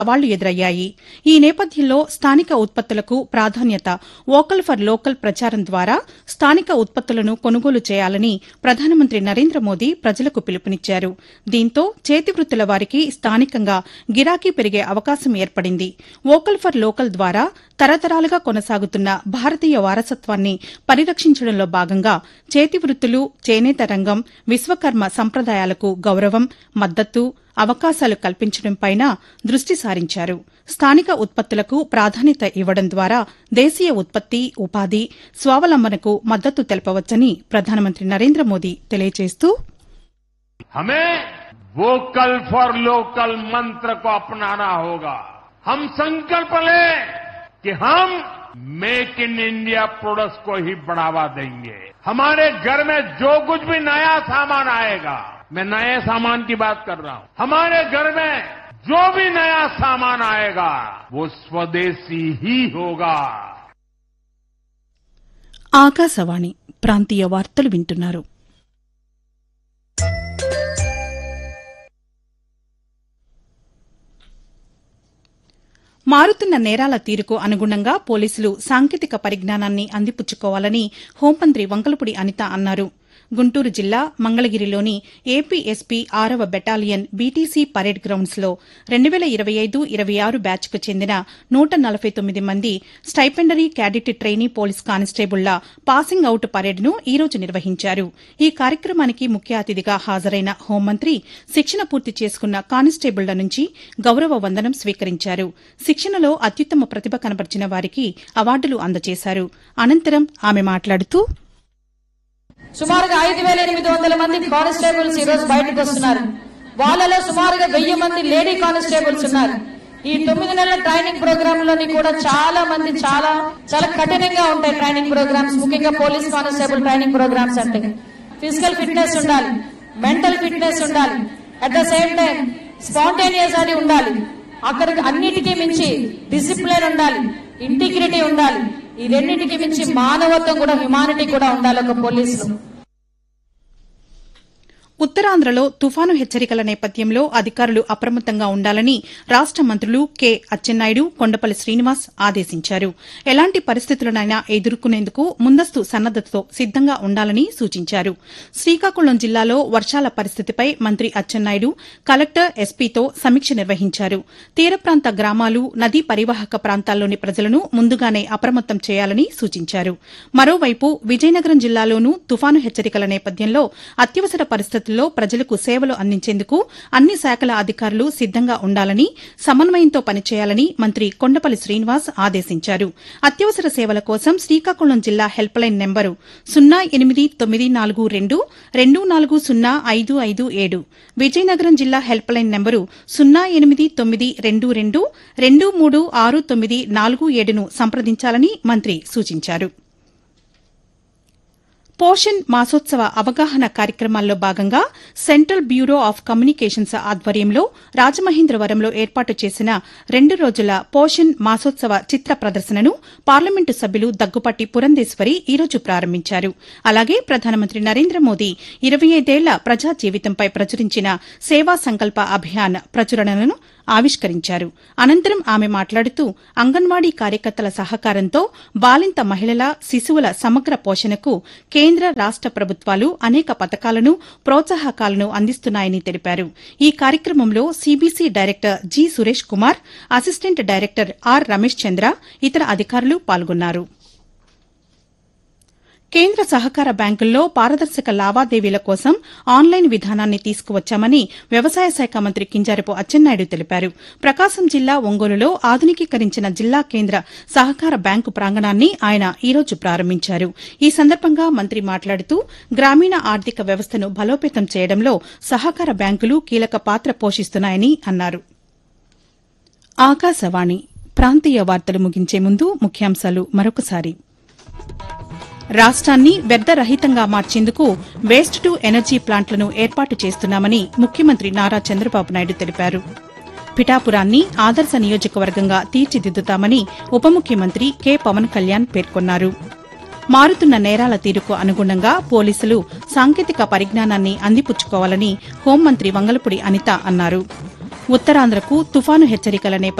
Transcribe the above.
సవాళ్లు ఎదురయ్యాయి ఈ నేపథ్యంలో స్థానిక ఉత్పత్తులకు ప్రాధాన్యత వోకల్ ఫర్ లోకల్ ప్రచారం ద్వారా స్థానిక ఉత్పత్తులను కొనుగోలు చేయాలని ప్రధానమంత్రి నరేంద్ర మోదీ ప్రజలకు పిలుపునిచ్చారు దీంతో చేతివృత్తుల వారికి స్థానికంగా గిరాకీ పెరిగే అవకాశం ఏర్పడింది వోకల్ ఫర్ లోకల్ ద్వారా తరతరాలుగా కొనసాగుతున్న భారతీయ వారసత్వాన్ని పరిరక్షించడంలో భాగంగా చేతివృత్తులు చేనేత రంగం విశ్వకర్మ సంప్రదాయాలకు గౌరవం మద్దతు అవకాశాలు కల్పించడంపైన దృష్టి సారించారు స్థానిక ఉత్పత్తులకు ప్రాధాన్యత ఇవ్వడం ద్వారా దేశీయ ఉత్పత్తి ఉపాధి స్వావలంబనకు మద్దతు తెలపవచ్చని ప్రధానమంత్రి నరేంద్ర మోదీ తెలియజేస్తూ हमें वोकल फॉर लोकल मंत्र को अपनाना होगा हम संकल्प लें कि हम मेक इन इंडिया प्रोडक्ट्स को ही बढ़ावा देंगे हमारे घर में जो कुछ भी नया सामान आएगा मैं नए सामान की बात कर रहा हूं हमारे घर में जो भी नया सामान आएगा वो स्वदेशी ही होगा ఆకాశవాణి ప్రాంతీయ వార్తలు వింటున్నారు మారుతున్న నేరాల తీరుకు అనుగుణంగా పోలీసులు సాంకేతిక పరిజ్ఞానాన్ని అందిపుచ్చుకోవాలని హోంమంత్రి వంకలపూడి అనిత అన్నారు గుంటూరు జిల్లా మంగళగిరిలోని ఏపీ ఎస్పీ ఆరవ బెటాలియన్ బీటీసీ పరేడ్ గ్రౌండ్స్ లో రెండు వేల ఇరవై ఐదు ఇరవై ఆరు బ్యాచ్కు చెందిన నూట నలభై తొమ్మిది మంది స్టైపెండరీ క్యాడెట్ ట్రైనీ పోలీస్ కానిస్టేబుళ్ల పాసింగ్ అవుట్ పరేడ్ను ఈ రోజు నిర్వహించారు ఈ కార్యక్రమానికి ముఖ్య అతిథిగా హాజరైన హోంమంత్రి శిక్షణ పూర్తి చేసుకున్న కానిస్టేబుళ్ల నుంచి గౌరవ వందనం స్వీకరించారు శిక్షణలో అత్యుత్తమ ప్రతిభ కనబర్చిన వారికి అవార్డులు అందజేశారు అనంతరం ఆమె మాట్లాడుతూ సుమారుగా ఐదు వేల ఎనిమిది వందల మంది కానిస్టేబుల్స్ ఈ రోజు బయటకు వస్తున్నారు వాళ్ళలో సుమారుగా వెయ్యి మంది లేడీ కానిస్టేబుల్స్ ఉన్నారు ఈ తొమ్మిది నెలల ట్రైనింగ్ ప్రోగ్రామ్ లోని కూడా చాలా మంది చాలా చాలా కఠినంగా ఉంటాయి ట్రైనింగ్ ప్రోగ్రామ్స్ ముఖ్యంగా పోలీస్ కానిస్టేబుల్ ట్రైనింగ్ ప్రోగ్రామ్స్ అంటే ఫిజికల్ ఫిట్నెస్ ఉండాలి మెంటల్ ఫిట్నెస్ ఉండాలి at the same time spontaneous అని ఉండాలి అక్కడికి అన్నిటికీ మించి డిసిప్లిన్ ఉండాలి ఇంటిగ్రిటీ ఉండాలి ఈ రెండింటికి మించి మానవత్వం కూడా హ్యుమానిటీ కూడా ఉండాలి ఒక పోలీసులో ఉత్తరాంధ్రలో తుఫాను హెచ్చరికల నేపథ్యంలో అధికారులు అప్రమత్తంగా ఉండాలని రాష్ట మంత్రులు కె అచ్చెన్నాయుడు కొండపల్లి శ్రీనివాస్ ఆదేశించారు ఎలాంటి పరిస్థితులనైనా ఎదుర్కొనేందుకు ముందస్తు సన్నద్దతతో సిద్దంగా ఉండాలని సూచించారు శ్రీకాకుళం జిల్లాలో వర్షాల పరిస్థితిపై మంత్రి అచ్చెన్నాయుడు కలెక్టర్ ఎస్పీతో సమీక్ష నిర్వహించారు తీర ప్రాంత గ్రామాలు నదీ పరివాహక ప్రాంతాల్లోని ప్రజలను ముందుగానే అప్రమత్తం చేయాలని సూచించారు మరోవైపు విజయనగరం జిల్లాలోనూ తుఫాను హెచ్చరికల నేపథ్యంలో అత్యవసర పరిస్థితుల్లో ప్రజలకు సేవలు అందించేందుకు అన్ని శాఖల అధికారులు సిద్దంగా ఉండాలని సమన్వయంతో పనిచేయాలని మంత్రి కొండపల్లి శ్రీనివాస్ ఆదేశించారు అత్యవసర సేవల కోసం శ్రీకాకుళం జిల్లా హెల్ప్ లైన్ నెంబరు సున్నా ఎనిమిది తొమ్మిది నాలుగు రెండు రెండు నాలుగు సున్నా ఐదు ఐదు ఏడు విజయనగరం జిల్లా హెల్ప్ లైన్ నెంబరు సున్నా ఎనిమిది తొమ్మిది రెండు రెండు రెండు మూడు ఆరు తొమ్మిది నాలుగు ఏడును సంప్రదించాలని మంత్రి సూచించారు పోషణ్ మాసోత్సవ అవగాహన కార్యక్రమాల్లో భాగంగా సెంట్రల్ బ్యూరో ఆఫ్ కమ్యూనికేషన్స్ ఆధ్వర్యంలో రాజమహేంద్రవరంలో ఏర్పాటు చేసిన రెండు రోజుల పోషణ్ మాసోత్సవ చిత్ర ప్రదర్శనను పార్లమెంటు సభ్యులు దగ్గుపాటి పురంధేశ్వరి ఈ రోజు ప్రారంభించారు అలాగే ప్రధానమంత్రి నరేంద్ర మోదీ ఇరవై ఐదేళ్ల ప్రజా జీవితంపై ప్రచురించిన సేవా సంకల్ప అభియాన్ ప్రచురణను ఆవిష్కరించారు అనంతరం ఆమె మాట్లాడుతూ అంగన్వాడీ కార్యకర్తల సహకారంతో బాలింత మహిళల శిశువుల సమగ్ర పోషణకు కేంద్ర రాష్ట ప్రభుత్వాలు అనేక పథకాలను ప్రోత్సాహకాలను అందిస్తున్నాయని తెలిపారు ఈ కార్యక్రమంలో CBC director G Suresh Kumar assistant director R Ramesh Chandra ఇతర అధికారులు పాల్గొన్నారు కేంద్ర సహకార బ్యాంకుల్లో పారదర్శక లావాదేవీల కోసం ఆన్లైన్ విధానాన్ని తీసుకువచ్చామని వ్యవసాయ శాఖ మంత్రి కింజారపు అచ్చెన్నాయుడు తెలిపారు ప్రకాశం జిల్లా ఒంగోలులో ఆధునికీకరించిన జిల్లా కేంద్ర సహకార బ్యాంకు ప్రాంగణాన్ని ఆయన ఈ రోజు ప్రారంభించారు ఈ సందర్భంగా మంత్రి మాట్లాడుతూ గ్రామీణ ఆర్థిక వ్యవస్థను బలోపేతం చేయడంలో సహకార బ్యాంకులు కీలక పాత్ర పోషిస్తున్నాయని అన్నారు ఆకాశవాణి ప్రాంతీయ వార్తలు ముగించే ముందు ముఖ్యాంశాలు మరొకసారి రాష్ట్రాన్ని వ్యర్థరహితంగా మార్చేందుకు వేస్ట్ టు ఎనర్జీ ప్లాంట్లను ఏర్పాటు చేస్తున్నామని ముఖ్యమంత్రి నారా చంద్రబాబు నాయుడు తెలిపారు పిఠాపురాన్ని ఆదర్శ నియోజకవర్గంగా తీర్చిదిద్దుతామని ఉప ముఖ్యమంత్రి కె పవన్ కళ్యాణ్ పేర్కొన్నారు మారుతున్న నేరాల తీరుకు అనుగుణంగా పోలీసులు సాంకేతిక పరిజ్ఞానాన్ని అందిపుచ్చుకోవాలని హోంమంత్రి వంగలపూడి అనిత అన్నారు ఉత్తరాంధ్రకు తుఫాను హెచ్చరికల నేపథ్యంలో